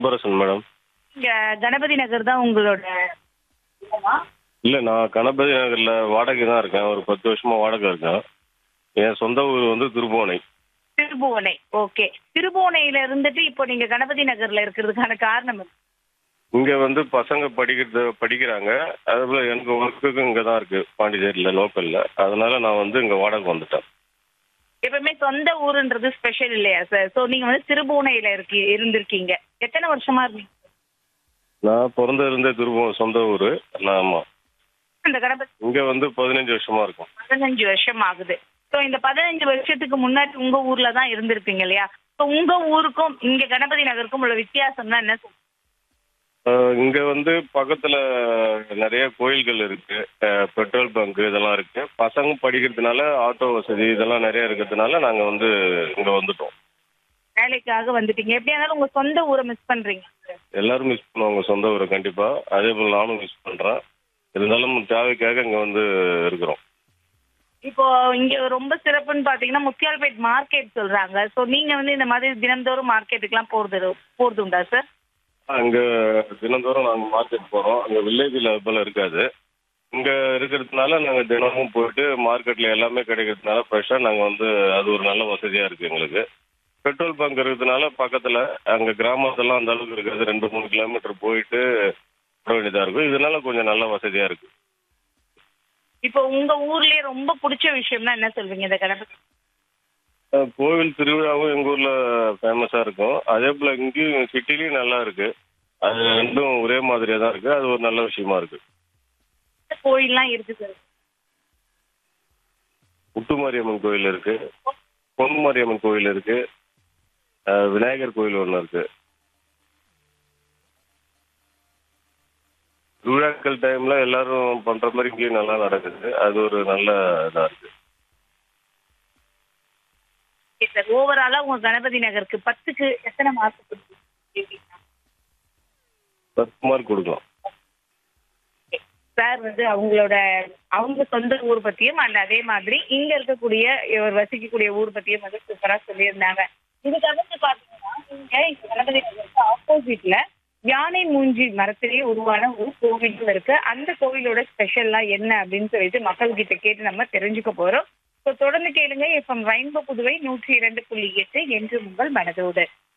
சுப்பரசன் madam இங்க கணபதி நகர் தான் உங்களோட இல்லமா? இல்லை நான் கணபதி நகரில் வாடகை தான் இருக்கேன் ஒரு பத்து வருஷமா வாடகை இருக்கேன் என் சொந்த ஊர் வந்து திருபுவனை திருபுவனை ஓகே திருபுவனையில இருந்துட்டு இப்போ நீங்க கணபதி நகர்ல இருக்கிறதுக்கான காரணம் என்ன? இங்கே வந்து பசங்க படிக்கிறது படிக்கிறாங்க அதுபோல் எனக்கு ஒர்க்குக்கும் இங்கே தான் இருக்குது பாண்டிச்சேரியில் லோக்கலில் அதனால நான் வந்து இங்கே வாடகை வந்துட்டேன் எப்பவுமே சொந்த ஊருன்றது ஸ்பெஷல் இல்லையா சார் சோ நீங்க வந்து திருபுவனையில இருக்கி இருந்திருக்கீங்க எத்தனை வருஷமா இருக்கீங்க நான் பிறந்த இருந்தே திருபுவனம் சொந்த ஊர் நான் ஆமாம் இந்த கணபதி இங்கே வந்து பதினஞ்சு வருஷமா இருக்கும் பதினஞ்சு வருஷம் ஆகுது சோ இந்த பதினஞ்சு வருஷத்துக்கு முன்னாடி உங்க ஊர்ல தான் இருந்திருப்பீங்க இல்லையா சோ உங்க ஊருக்கும் இங்க கணபதி நகருக்கும் உள்ள வித்தியாசம்னா என்ன சொல்லுங்க இங்கே வந்து பக்கத்தில் நிறைய கோயில்கள் இருக்கு அஹ் பெட்ரோல் பங்க் இதெல்லாம் இருக்கு பசங்க படிக்கிறதுனால ஆட்டோ வசதி இதெல்லாம் நிறைய இருக்கிறதுனால நாங்கள் வந்து இங்கே வந்துட்டோம் வேலைக்காக வந்துட்டீங்க எப்படியா இருந்தாலும் உங்க சொந்த ஊரை மிஸ் பண்றீங்க எல்லாரும் மிஸ் பண்ணுவாங்க சொந்த ஊரை கண்டிப்பாக அதே போல் நானும் மிஸ் பண்ணுறேன் இருந்தாலும் தேவைக்காக இங்கே வந்து இருக்கிறோம் இப்போ இங்க ரொம்ப சிறப்புன்னு பாத்தீங்கன்னா முத்தியால்பேட் மார்க்கெட் சொல்றாங்க சோ நீங்க வந்து இந்த மாதிரி தினந்தோறும் மார்க்கெட்டுக்குலாம் போறது போறது உண்டா சார் அங்கே தினந்தோறும் நாங்கள் மார்க்கெட் போகிறோம் அங்கே வில்லேஜில் போல் இருக்காது இங்கே இருக்கிறதுனால நாங்கள் தினமும் போயிட்டு மார்க்கெட்டில் எல்லாமே கிடைக்கிறதுனால ஃப்ரெஷ்ஷாக நாங்கள் வந்து அது ஒரு நல்ல வசதியாக இருக்குது எங்களுக்கு பெட்ரோல் பங்க் இருக்கிறதுனால பக்கத்தில் அங்கே கிராமத்தெல்லாம் அந்த அளவுக்கு இருக்காது ரெண்டு மூணு கிலோமீட்டர் போயிட்டு போட வேண்டியதாக இருக்கும் இதனால கொஞ்சம் நல்ல வசதியாக இருக்குது இப்போ உங்க ஊர்லயே ரொம்ப பிடிச்ச விஷயம்னா என்ன சொல்வீங்க இந்த கணபதி அஹ் கோவில் திருவிழாவும் எங்கள் ஊரில் ஃபேமஸாக இருக்கும் அதே போல் இங்கேயும் சிட்டிலையும் நல்லா இருக்குது அது ரெண்டும் ஒரே மாதிரியாக தான் இருக்குது அது ஒரு நல்ல விஷயமா இருக்குது கோயில்லாம் இருக்கு சார் முத்துமாரியம்மன் கோயில் இருக்கு பொன்மாரியம்மன் கோயில் இருக்கு அஹ் விநாயகர் கோயில் ஒன்று இருக்கு விழாக்கள் டைம்ல எல்லாரும் பண்ற மாதிரி இங்கேயும் நல்லா நடக்குது அது ஒரு நல்ல இதா இருக்கு சார் ஓவராலா உங்க கணபதி நகருக்கு பத்துக்கு எத்தனை மார்க் பத்து மார்க் கொடுக்கலாம் சார் வந்து அவங்களோட அவங்க சொந்த ஊர் பத்தியும் அண்ட் அதே மாதிரி இங்க இருக்கக்கூடிய இவர் வசிக்கக்கூடிய ஊர் பத்தியும் வந்து சூப்பரா சொல்லியிருந்தாங்க இது தவிர்த்து பாத்தீங்கன்னா இங்க இந்த கணபதி நகருக்கு ஆப்போசிட்ல யானை மூஞ்சி மரத்திலேயே உருவான ஒரு கோவிலும் இருக்கு அந்த கோவிலோட ஸ்பெஷல்லாம் என்ன அப்படின்னு சொல்லிட்டு மக்கள் கிட்ட கேட்டு நம்ம தெரிஞ்சுக்க போறோம் ஸோ தொடர்ந்து கேளுங்க எஃப்எம் ரெயின்போ புதுவை நூற்றி இரண்டு புள்ளி எட்டு என்று உங்கள் மனதோடு